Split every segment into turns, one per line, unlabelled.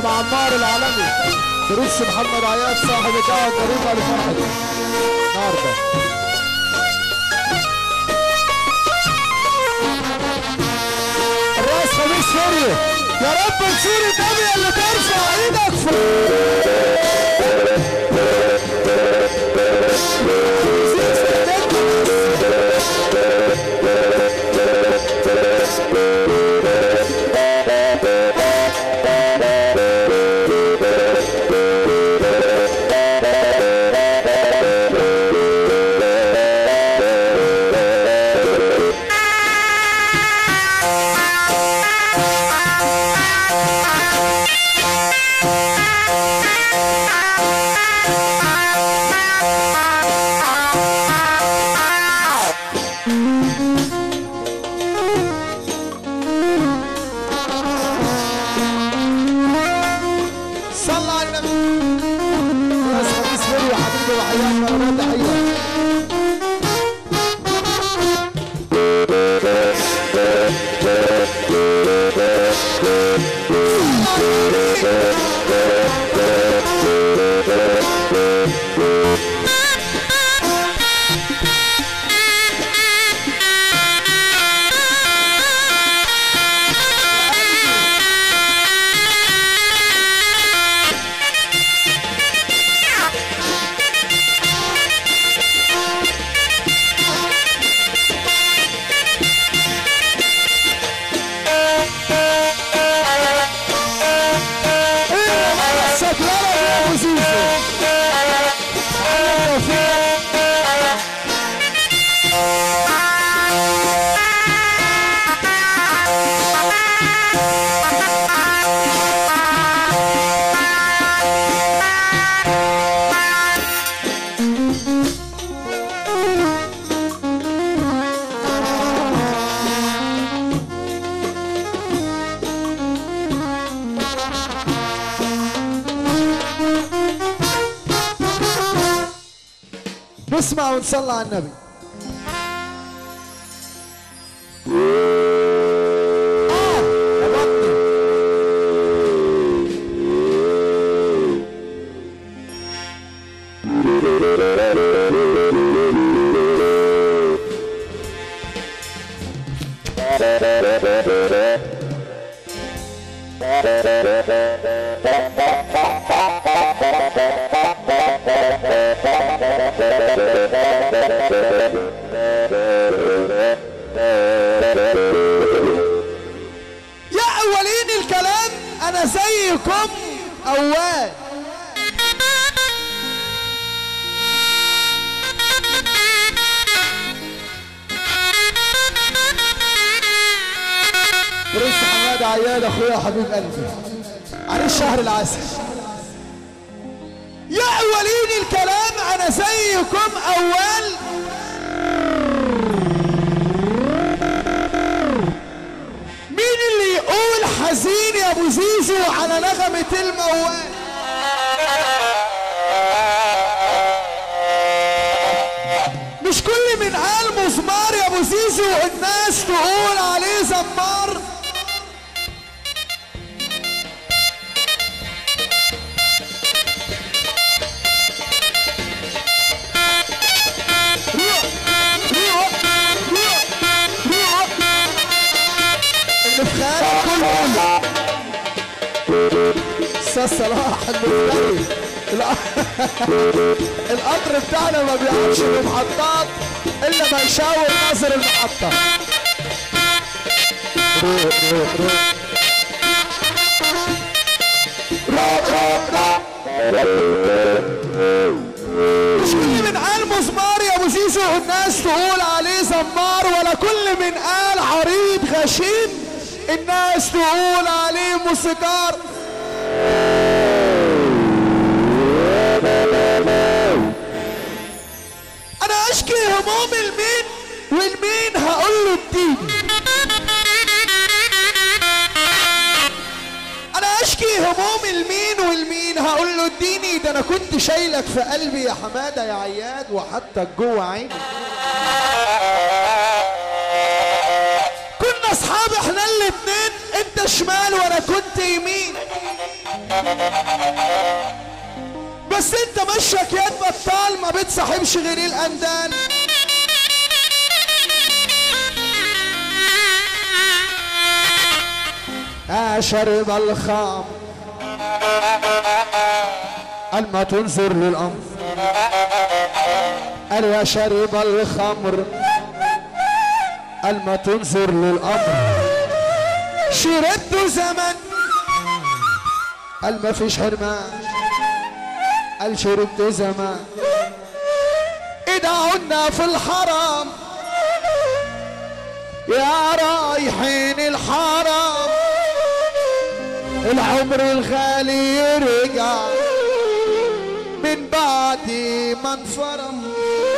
عم عمار العالمي ترش محمد عياد صاحب القهوه الطريقه لفرحتي النهارده الراس خميس سوري يا رب نصير النبي اللي ترفع ايدك صلى على النبي راس خميس سوري وحبيبي وحياك مرات تحيه شكرا يا ابو زيزو على التوفيق نسمع ونصلي على النبي آه، يا بطني. يا اولين الكلام انا زيكم اول برنس حماد عياد اخويا حبيب قلبي عريس شهر العسل يا اولين الكلام انا زيكم اول مين اللي يقول حزين يا ابو زيزو على نغمة الموال مش كل من قال مزمار يا ابو زيزو الناس تقول عليه زمار روح روح روح روح اللي في خيالك كله استاذ صلاح المفتري الق- القطر بتاعنا ما بيقعدش في محطات الا ما يشاور ناظر المحطه روح روح روح مش كل من قال مزمار يا ابو زيزو الناس تقول عليه زمار ولا كل من قال عريض غشيم الناس تقول عليه موسيقار انا اشكي هموم المين والمين هقول له اديني انا اشكي هموم المين والمين هقول له اديني ده انا كنت شايلك في قلبي يا حماده يا عياد وحتى جوه عيني كنا اصحاب احنا الاتنين انت شمال وانا كنت يمين بس انت مشك يد بطال ما بتصاحبش غير الاندال آه شرب الخام قال ما تنظر للأمر قال يا شرب الخمر قال ما تنظر للأمر شربت زمن قال ما فيش حرمان قال شربت زمان إذا عنا في الحرام يا رايحين الحرام العمر الغالي يرجع من بعد ما انفرم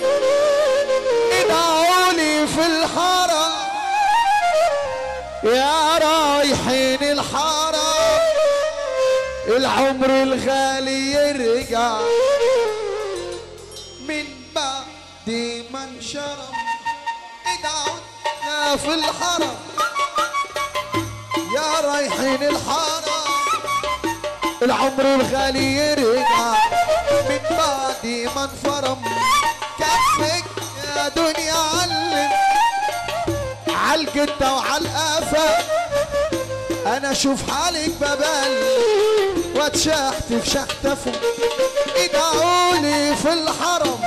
ادعولي في الحرم يا رايحين الحرم العمر الغالي يرجع من بعد ما انشرم ادعونا في الحرم يا رايحين الحرم العمر الغالي يرجع من بعد ما انفرم كفك يا دنيا علم عالجدة وعالقفا انا اشوف حالك ببل واتشحت في شحتفه ادعولي في الحرم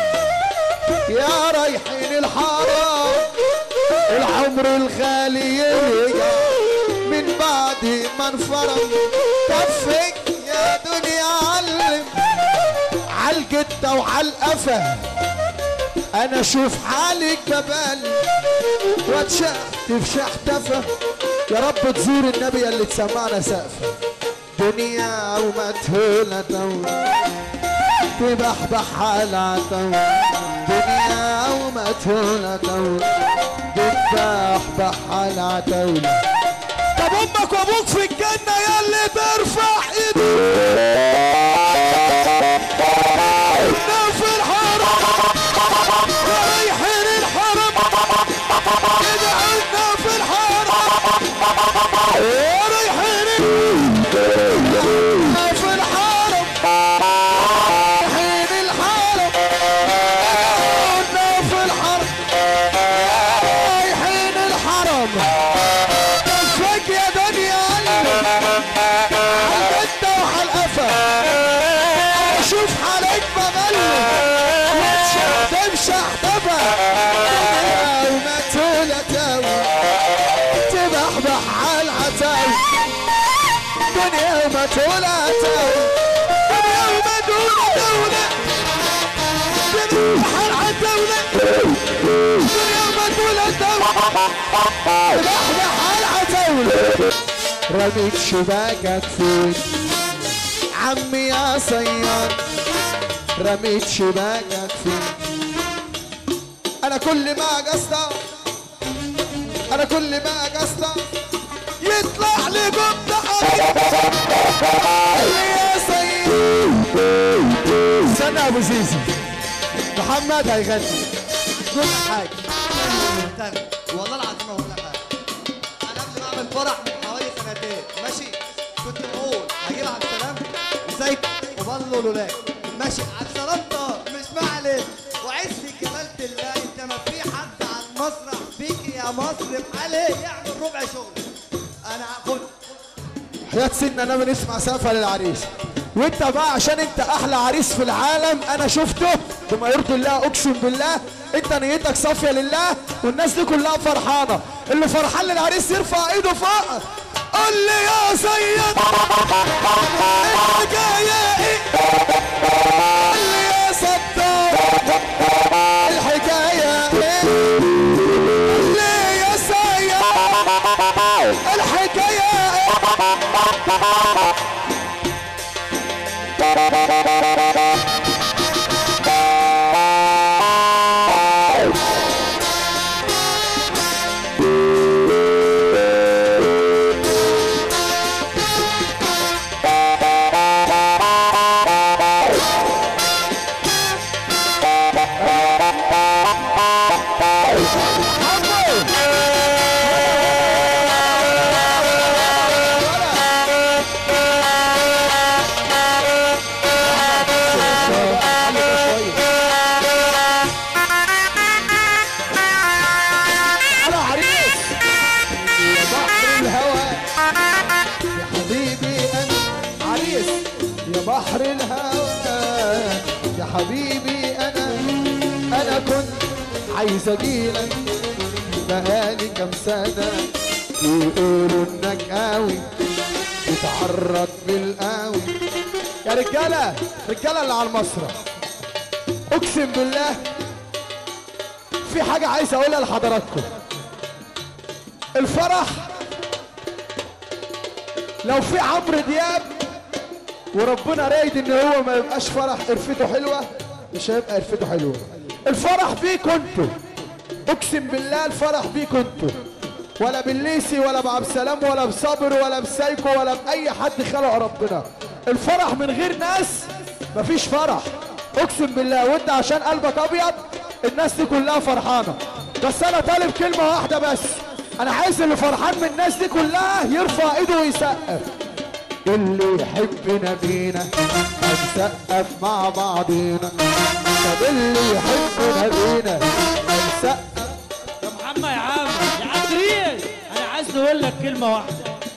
يا رايحين الحرم العمر الغالي يرجع من بعد ما انفرم كفك يا دنيا علم عالجدة وعالقفا انا اشوف حالك ببل واتشحت في شحتفة يا رب تزور النبي اللي تسمعنا سقفة دنيا ومدهولة دولة تبحبح على دولة دنيا ومدهولة دولة تبحبح على دولة طب امك وابوك في الجنة يا اللي ترفع ايدك في الحرم رايحين الحرم ادعونا في الحرم رايحين في الحرم رايحين الحرم ادعونا في الحرم رايحين الحرم كفك يا دنيا عالجدة وعالقفا اشوف حالك ببل تمشي احتفى وما تولتاوي تبحبح عالعتاوي دنيا وما تولتاوي دنيا وما دون دولة تبحبح عالعتاولة دنيا وما تولتاوي تبحبح عالعتاولة رميت شباكك فين عمي يا صياد رميت شباكك فين انا كل ما اجسطة انا كل ما اجسطة يطلع لي جبت يا سيد استنى يا ابو زيزي محمد هيغني كل حاجه
استنى والله العظيم اقول لك حاجه انا قبل ما اعمل فرح من حوالي سنتين ماشي كنت بقول هجيب عبد السلام وزيد وبلو لولاك ماشي عبد السلام طار مش معلم وعز في جلالة الله انت ما في حد على المسرح فيك يا مصر بحاله يعمل ربع شغل انا خد
حياة سيدنا النبي نسمع سقفة للعريس وانت بقى عشان انت احلى عريس في العالم انا شفته بما يرضي الله اقسم بالله انت نيتك صافية لله والناس دي كلها فرحانة اللي فرحان للعريس يرفع ايده فوق قول لي يا سيد الحكاية ايه قول لي يا ستار الحكاية ايه قول لي يا سيد الحكاية ايه حبيبي انا انا كنت عايز اجيلك بقالي كام سنة يقولوا انك قوي بتعرض بالقوي يا رجالة رجالة اللي على المسرح اقسم بالله في حاجة عايز اقولها لحضراتكم الفرح لو في عمرو دياب وربنا رايد ان هو ما يبقاش فرح قرفته حلوه مش هيبقى قرفته حلوه الفرح بيكوا انتوا اقسم بالله الفرح بيكوا انتوا ولا بالليسي ولا بعبد السلام ولا بصبر ولا بسايكو ولا باي حد خلق ربنا الفرح من غير ناس مفيش فرح اقسم بالله وانت عشان قلبك ابيض الناس دي كلها فرحانه بس انا طالب كلمه واحده بس انا عايز اللي فرحان من الناس دي كلها يرفع ايده ويسقف اللي يحبنا بينا هنسقف مع بعضينا طب اللي يحبنا بينا هنسقف
يا محمد يا عم يا عسريل انا عايز نقول لك كلمه واحده